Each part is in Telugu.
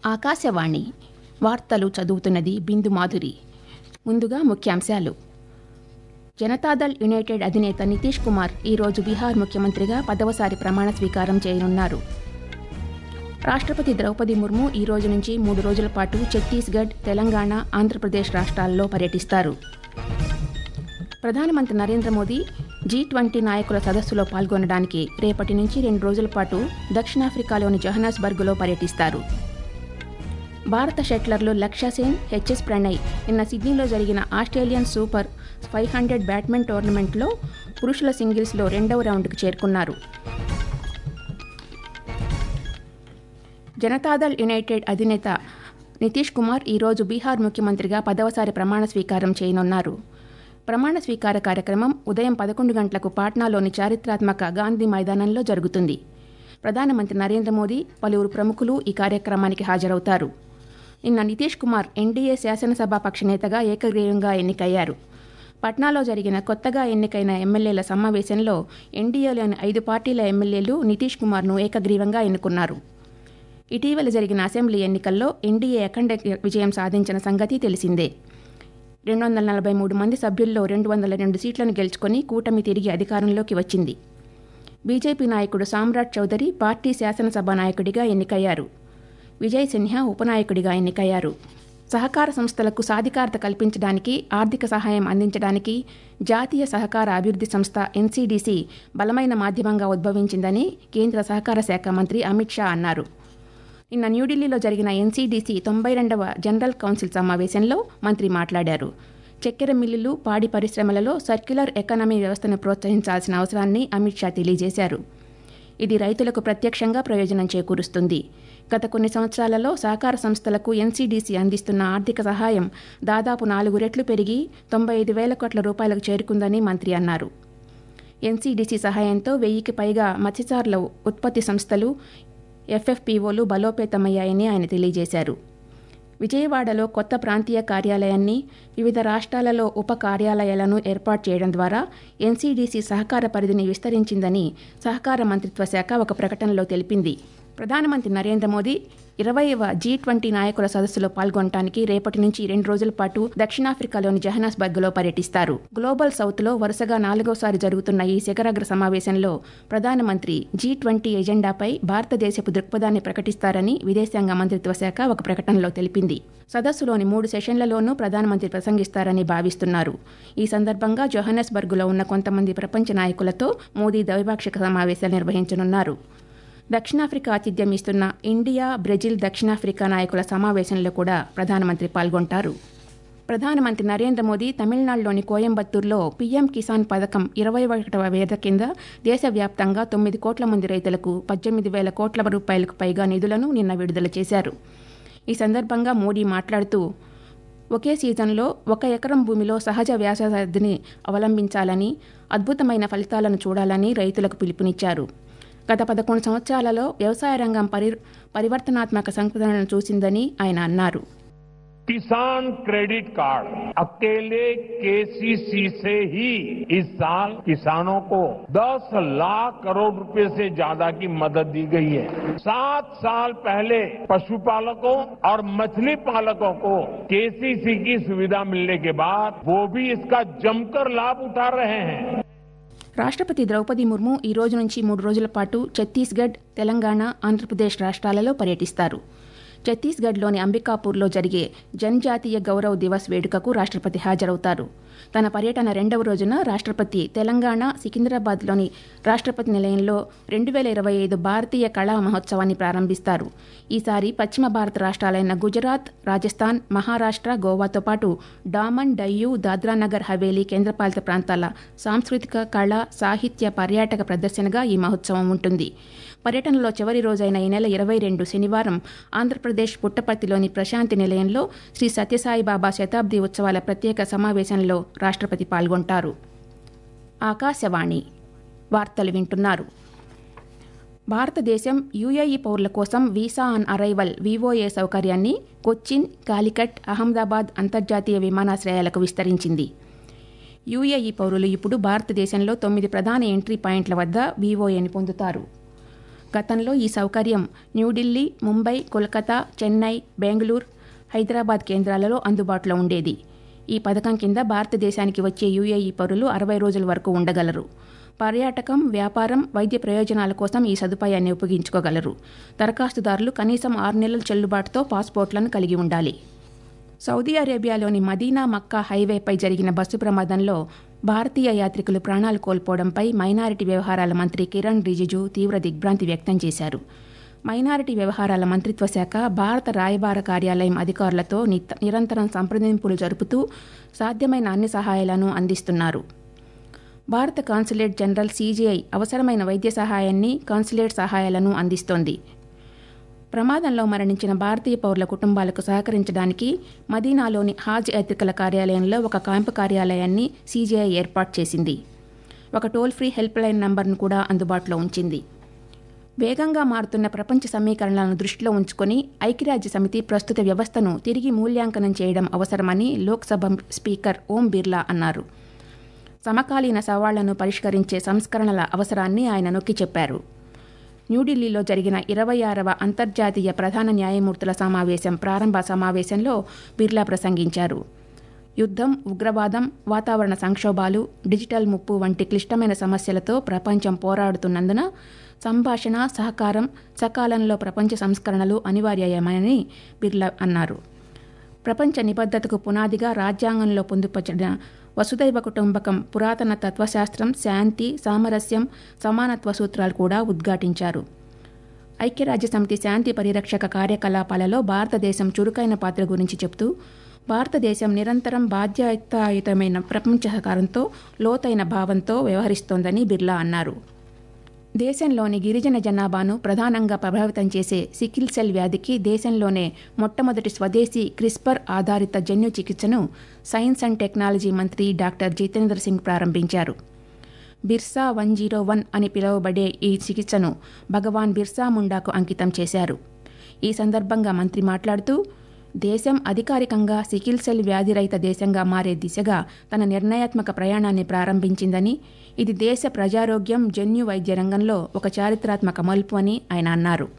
ఆకాశవాణి వార్తలు చదువుతున్నది బిందు మాధురి ముందుగా ముఖ్యాంశాలు జనతాదళ్ యునైటెడ్ అధినేత నితీష్ కుమార్ ఈరోజు బీహార్ ముఖ్యమంత్రిగా పదవసారి ప్రమాణ స్వీకారం చేయనున్నారు రాష్ట్రపతి ద్రౌపది ముర్ము ఈ రోజు నుంచి మూడు రోజుల పాటు ఛత్తీస్గఢ్ తెలంగాణ ఆంధ్రప్రదేశ్ రాష్ట్రాల్లో పర్యటిస్తారు ప్రధానమంత్రి నరేంద్ర మోదీ జీ ట్వంటీ నాయకుల సదస్సులో పాల్గొనడానికి రేపటి నుంచి రెండు రోజుల పాటు దక్షిణాఫ్రికాలోని జోహనాస్బర్గ్లో పర్యటిస్తారు భారత షట్లర్లు లక్ష్య సేన్ హెచ్ఎస్ ప్రణయ్ నిన్న సిడ్నీలో జరిగిన Australian super five hundred badminton టోర్నమెంట్లో పురుషుల సింగిల్స్లో రెండవ రౌండ్కు చేరుకున్నారు జనతాదళ్ యునైటెడ్ అధినేత నితీష్ కుమార్ ఈరోజు బీహార్ ముఖ్యమంత్రిగా పదవసారి ప్రమాణ స్వీకారం చేయనున్నారు ప్రమాణ స్వీకార కార్యక్రమం ఉదయం పదకొండు గంటలకు పాట్నాలోని చారిత్రాత్మక గాంధీ మైదానంలో జరుగుతుంది ప్రధానమంత్రి నరేంద్ర మోదీ పలువురు ప్రముఖులు ఈ కార్యక్రమానికి హాజరవుతారు నిన్న నితీష్ కుమార్ ఎన్డీఏ శాసనసభ పక్షనేతగా ఏకగ్రీవంగా ఎన్నికయ్యారు పట్నాలో జరిగిన కొత్తగా ఎన్నికైన ఎమ్మెల్యేల సమావేశంలో ఎన్డీఏలోని ఐదు పార్టీల ఎమ్మెల్యేలు నితీష్ కుమార్ను ఏకగ్రీవంగా ఎన్నుకున్నారు ఇటీవల జరిగిన అసెంబ్లీ ఎన్నికల్లో ఎన్డీఏ అఖండ విజయం సాధించిన సంగతి తెలిసిందే రెండు వందల నలభై మూడు మంది సభ్యుల్లో రెండు వందల రెండు సీట్లను గెలుచుకొని కూటమి తిరిగి అధికారంలోకి వచ్చింది బీజేపీ నాయకుడు సామ్రాట్ చౌదరి పార్టీ శాసనసభ నాయకుడిగా ఎన్నికయ్యారు విజయ్ సిన్హా ఉపనాయకుడిగా ఎన్నికయ్యారు సహకార సంస్థలకు సాధికారత కల్పించడానికి ఆర్థిక సహాయం అందించడానికి జాతీయ సహకార అభివృద్ధి సంస్థ ఎన్సీడీసీ బలమైన మాధ్యమంగా ఉద్భవించిందని కేంద్ర సహకార శాఖ మంత్రి అమిత్ షా అన్నారు నిన్న న్యూఢిల్లీలో జరిగిన ఎన్సీడీసీ తొంభై రెండవ జనరల్ కౌన్సిల్ సమావేశంలో మంత్రి మాట్లాడారు చక్కెర మిల్లులు పాడి పరిశ్రమలలో సర్క్యులర్ ఎకానమీ వ్యవస్థను ప్రోత్సహించాల్సిన అవసరాన్ని అమిత్ షా తెలియజేశారు ఇది రైతులకు ప్రత్యక్షంగా ప్రయోజనం చేకూరుస్తుంది గత కొన్ని సంవత్సరాలలో సహకార సంస్థలకు ఎన్సీడీసీ అందిస్తున్న ఆర్థిక సహాయం దాదాపు నాలుగు రెట్లు పెరిగి తొంభై ఐదు వేల కోట్ల రూపాయలకు చేరుకుందని మంత్రి అన్నారు ఎన్సీడీసీ సహాయంతో వెయ్యికి పైగా మత్స్యకారుల ఉత్పత్తి సంస్థలు ఎఫ్ఎఫ్పీఓలు బలోపేతమయ్యాయని ఆయన తెలియజేశారు విజయవాడలో కొత్త ప్రాంతీయ కార్యాలయాన్ని వివిధ రాష్ట్రాలలో ఉప కార్యాలయాలను ఏర్పాటు చేయడం ద్వారా ఎన్సీడీసీ సహకార పరిధిని విస్తరించిందని సహకార మంత్రిత్వ శాఖ ఒక ప్రకటనలో తెలిపింది ప్రధానమంత్రి నరేంద్ర మోదీ ఇరవైవ జీ ట్వంటీ నాయకుల సదస్సులో పాల్గొనడానికి రేపటి నుంచి రెండు రోజుల పాటు దక్షిణాఫ్రికాలోని జహనాస్బర్గ్లో పర్యటిస్తారు గ్లోబల్ సౌత్లో వరుసగా నాలుగోసారి జరుగుతున్న ఈ శిఖరాగ్ర సమావేశంలో ప్రధానమంత్రి జీ ట్వంటీ ఎజెండాపై భారతదేశపు దృక్పథాన్ని ప్రకటిస్తారని విదేశాంగ మంత్రిత్వ శాఖ ఒక ప్రకటనలో తెలిపింది సదస్సులోని మూడు సెషన్లలోనూ ప్రధానమంత్రి ప్రసంగిస్తారని భావిస్తున్నారు ఈ సందర్భంగా జోహనస్బర్గ్లో ఉన్న కొంతమంది ప్రపంచ నాయకులతో మోదీ ద్వైపాక్షిక సమావేశాలు నిర్వహించనున్నారు దక్షిణాఫ్రికా ఆతిథ్యం ఇస్తున్న ఇండియా బ్రెజిల్ దక్షిణాఫ్రికా నాయకుల సమావేశంలో కూడా ప్రధానమంత్రి పాల్గొంటారు ప్రధానమంత్రి నరేంద్ర మోదీ తమిళనాడులోని కోయంబత్తూరులో పీఎం కిసాన్ పథకం ఇరవై ఒకటవ వేద కింద దేశవ్యాప్తంగా తొమ్మిది కోట్ల మంది రైతులకు పద్దెనిమిది వేల కోట్ల రూపాయలకు పైగా నిధులను నిన్న విడుదల చేశారు ఈ సందర్భంగా మోడీ మాట్లాడుతూ ఒకే సీజన్లో ఒక ఎకరం భూమిలో సహజ వ్యాసార్థిని అవలంబించాలని అద్భుతమైన ఫలితాలను చూడాలని రైతులకు పిలుపునిచ్చారు గత పదకొండు సంవత్సరాలలో వ్యవసాయ రంగం పరి పరివర్తనాత్మక సంస్కరణను చూసిందని ఆయన అన్నారు किसान क्रेडिट कार्ड अकेले केसीसी से ही इस साल किसानों को 10 लाख करोड़ रुपए से ज्यादा की मदद दी गई है सात साल पहले पशुपालकों और मछली पालकों को केसीसी की सुविधा मिलने के बाद वो भी इसका जमकर लाभ उठा रहे हैं రాష్ట్రపతి ద్రౌపది ముర్ము ఈ రోజు నుంచి మూడు రోజుల పాటు ఛత్తీస్గఢ్ తెలంగాణ ఆంధ్రప్రదేశ్ రాష్ట్రాలలో పర్యటిస్తారు ఛత్తీస్గఢ్లోని అంబికాపూర్లో జరిగే జనజాతీయ గౌరవ్ దివస్ వేడుకకు రాష్ట్రపతి హాజరవుతారు తన పర్యటన రెండవ రోజున రాష్ట్రపతి తెలంగాణ సికింద్రాబాద్లోని రాష్ట్రపతి నిలయంలో రెండు వేల ఇరవై ఐదు భారతీయ కళా మహోత్సవాన్ని ప్రారంభిస్తారు ఈసారి పశ్చిమ భారత రాష్ట్రాలైన గుజరాత్ రాజస్థాన్ మహారాష్ట్ర గోవాతో పాటు డామన్ డయ్యూ దాద్రానగర్ హవేలీ కేంద్రపాలిత ప్రాంతాల సాంస్కృతిక కళ సాహిత్య పర్యాటక ప్రదర్శనగా ఈ మహోత్సవం ఉంటుంది పర్యటనలో చివరి రోజైన ఈ నెల ఇరవై రెండు శనివారం ఆంధ్రప్రదేశ్ పుట్టపర్తిలోని ప్రశాంతి నిలయంలో శ్రీ సత్యసాయిబాబా శతాబ్ది ఉత్సవాల ప్రత్యేక సమావేశంలో రాష్ట్రపతి పాల్గొంటారు ఆకాశవాణి వార్తలు వింటున్నారు భారతదేశం యుఏఈ పౌరుల కోసం వీసా ఆన్ అరైవల్ వివోఏ సౌకర్యాన్ని కొచ్చిన్ కాలికట్ అహ్మదాబాద్ అంతర్జాతీయ విమానాశ్రయాలకు విస్తరించింది యుఏఈ పౌరులు ఇప్పుడు భారతదేశంలో తొమ్మిది ప్రధాన ఎంట్రీ పాయింట్ల వద్ద వివోఏని పొందుతారు గతంలో ఈ సౌకర్యం న్యూఢిల్లీ ముంబై కోల్కతా చెన్నై బెంగళూరు హైదరాబాద్ కేంద్రాలలో అందుబాటులో ఉండేది ఈ పథకం కింద భారతదేశానికి వచ్చే యూఏఈ పౌరులు అరవై రోజుల వరకు ఉండగలరు పర్యాటకం వ్యాపారం వైద్య ప్రయోజనాల కోసం ఈ సదుపాయాన్ని ఉపయోగించుకోగలరు దరఖాస్తుదారులు కనీసం ఆరు నెలల చెల్లుబాటుతో పాస్పోర్ట్లను కలిగి ఉండాలి సౌదీ అరేబియాలోని మదీనా మక్కా హైవేపై జరిగిన బస్సు ప్రమాదంలో భారతీయ యాత్రికులు ప్రాణాలు కోల్పోవడంపై మైనారిటీ వ్యవహారాల మంత్రి కిరణ్ రిజిజు తీవ్ర దిగ్భ్రాంతి వ్యక్తం చేశారు మైనారిటీ వ్యవహారాల మంత్రిత్వ శాఖ భారత రాయబార కార్యాలయం అధికారులతో నిరంతరం సంప్రదింపులు జరుపుతూ సాధ్యమైన అన్ని సహాయాలను అందిస్తున్నారు భారత కాన్సులేట్ జనరల్ సీజీఐ అవసరమైన వైద్య సహాయాన్ని కాన్సులేట్ సహాయాలను అందిస్తోంది ప్రమాదంలో మరణించిన భారతీయ పౌరుల కుటుంబాలకు సహకరించడానికి మదీనాలోని హాజ్ యాత్రికుల కార్యాలయంలో ఒక క్యాంపు కార్యాలయాన్ని సీజీఐ ఏర్పాటు చేసింది ఒక టోల్ ఫ్రీ హెల్ప్ లైన్ నంబర్ను కూడా అందుబాటులో ఉంచింది వేగంగా మారుతున్న ప్రపంచ సమీకరణలను దృష్టిలో ఉంచుకొని ఐక్యరాజ్య సమితి ప్రస్తుత వ్యవస్థను తిరిగి మూల్యాంకనం చేయడం అవసరమని లోక్సభ స్పీకర్ ఓం బిర్లా అన్నారు సమకాలీన సవాళ్లను పరిష్కరించే సంస్కరణల అవసరాన్ని ఆయన నొక్కి చెప్పారు న్యూఢిల్లీలో జరిగిన ఇరవై ఆరవ అంతర్జాతీయ ప్రధాన న్యాయమూర్తుల సమావేశం ప్రారంభ సమావేశంలో బిర్లా ప్రసంగించారు యుద్ధం ఉగ్రవాదం వాతావరణ సంక్షోభాలు డిజిటల్ ముప్పు వంటి క్లిష్టమైన సమస్యలతో ప్రపంచం పోరాడుతున్నందున సంభాషణ సహకారం సకాలంలో ప్రపంచ సంస్కరణలు అనివార్యమని బిర్లా అన్నారు ప్రపంచ నిబద్ధతకు పునాదిగా రాజ్యాంగంలో పొందుపరిచిన వసుదైవ కుటుంబకం పురాతన తత్వశాస్త్రం శాంతి సామరస్యం సమానత్వ సూత్రాలు కూడా ఉద్ఘాటించారు ఐక్యరాజ్య సమితి శాంతి పరిరక్షక కార్యకలాపాలలో భారతదేశం చురుకైన పాత్ర గురించి చెబుతూ భారతదేశం నిరంతరం బాధ్యతాయుతమైన ప్రపంచ సహకారంతో లోతైన భావంతో వ్యవహరిస్తోందని బిర్లా అన్నారు దేశంలోని గిరిజన జనాభాను ప్రధానంగా ప్రభావితం చేసే సికిల్ సెల్ వ్యాధికి దేశంలోనే మొట్టమొదటి స్వదేశీ క్రిస్పర్ ఆధారిత జన్యు చికిత్సను సైన్స్ అండ్ టెక్నాలజీ మంత్రి డాక్టర్ జితేంద్ర సింగ్ ప్రారంభించారు బిర్సా వన్ జీరో వన్ అని పిలువబడే ఈ చికిత్సను భగవాన్ బిర్సా ముండాకు అంకితం చేశారు ఈ సందర్భంగా మంత్రి మాట్లాడుతూ దేశం అధికారికంగా సికిల్ సెల్ వ్యాధిరహిత దేశంగా మారే దిశగా తన నిర్ణయాత్మక ప్రయాణాన్ని ప్రారంభించిందని ఇది దేశ ప్రజారోగ్యం జన్యు వైద్య రంగంలో ఒక చారిత్రాత్మక మలుపు అని ఆయన అన్నారు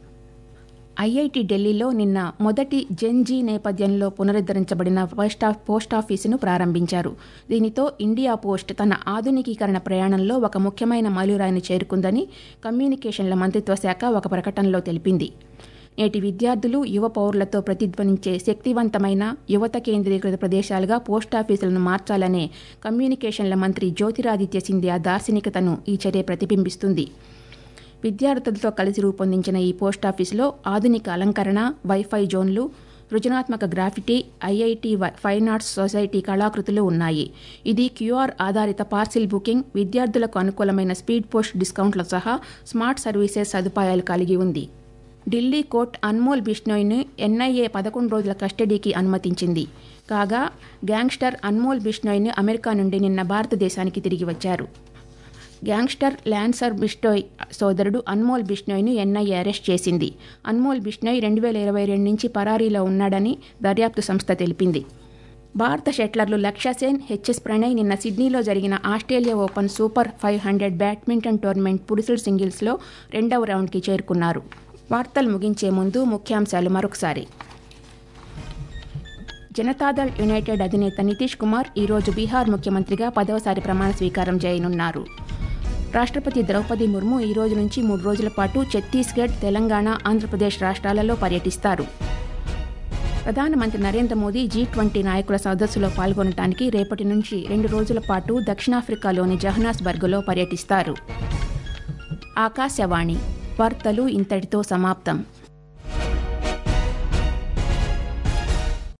ఐఐటి ఢిల్లీలో నిన్న మొదటి జెన్జీ నేపథ్యంలో పునరుద్ధరించబడిన పోస్ట్ పోస్టాఫీసును ప్రారంభించారు దీనితో ఇండియా పోస్ట్ తన ఆధునికీకరణ ప్రయాణంలో ఒక ముఖ్యమైన మైలురాయిని చేరుకుందని కమ్యూనికేషన్ల మంత్రిత్వ శాఖ ఒక ప్రకటనలో తెలిపింది నేటి విద్యార్థులు యువ పౌరులతో ప్రతిధ్వనించే శక్తివంతమైన యువత కేంద్రీకృత ప్రదేశాలుగా పోస్టాఫీసులను మార్చాలనే కమ్యూనికేషన్ల మంత్రి జ్యోతిరాదిత్య సింధియా దార్శనికతను ఈ చర్య ప్రతిబింబిస్తుంది విద్యార్థులతో కలిసి రూపొందించిన ఈ పోస్టాఫీసులో ఆధునిక అలంకరణ వైఫై జోన్లు సృజనాత్మక graffiti IIT fine arts society కళాకృతులు ఉన్నాయి ఇది క్యూఆర్ ఆధారిత పార్సిల్ బుకింగ్ విద్యార్థులకు అనుకూలమైన స్పీడ్ పోస్ట్ డిస్కౌంట్ల సహా స్మార్ట్ సర్వీసెస్ సదుపాయాలు కలిగి ఉంది ఢిల్లీ కోర్టు అన్మోల్ బిష్నోయ్ను ఎన్ఐఏ పదకొండు రోజుల కస్టడీకి అనుమతించింది కాగా గ్యాంగ్స్టర్ అన్మోల్ బిష్నోయ్ను అమెరికా నుండి నిన్న భారతదేశానికి తిరిగి వచ్చారు గ్యాంగ్స్టర్ ల్యాన్సర్ బిష్నోయ్ సోదరుడు అన్మోల్ బిష్నోయ్ను ఎన్ఐఏ అరెస్ట్ చేసింది అన్మోల్ బిష్నోయ్ రెండు వేల ఇరవై రెండు నుంచి పరారీలో ఉన్నాడని దర్యాప్తు సంస్థ తెలిపింది భారత షట్లర్లు లక్ష్య సేన్ హెచ్ఎస్ ప్రణయ్ నిన్న సిడ్నీలో జరిగిన Australia open super five hundred badminton tournament పురుషుల సింగిల్స్లో రెండవ రౌండ్కి చేరుకున్నారు వార్తలు ముగించే ముందు ముఖ్యాంశాలు మరొకసారి జనతాదళ్ యునైటెడ్ అధినేత నితీష్ కుమార్ ఈరోజు బీహార్ ముఖ్యమంత్రిగా పదవసారి ప్రమాణ స్వీకారం చేయనున్నారు రాష్ట్రపతి ద్రౌపది ముర్ము ఈ రోజు నుంచి మూడు రోజుల పాటు ఛత్తీస్గఢ్ తెలంగాణ ఆంధ్రప్రదేశ్ రాష్ట్రాలలో పర్యటిస్తారు ప్రధానమంత్రి నరేంద్ర మోదీ జీ ట్వంటీ నాయకుల సదస్సులో పాల్గొనడానికి రేపటి నుంచి రెండు రోజుల పాటు దక్షిణాఫ్రికాలోని జహనాస్బర్గ్లో పర్యటిస్తారు ఆకాశవాణి వార్తలు ఇంతటితో సమాప్తం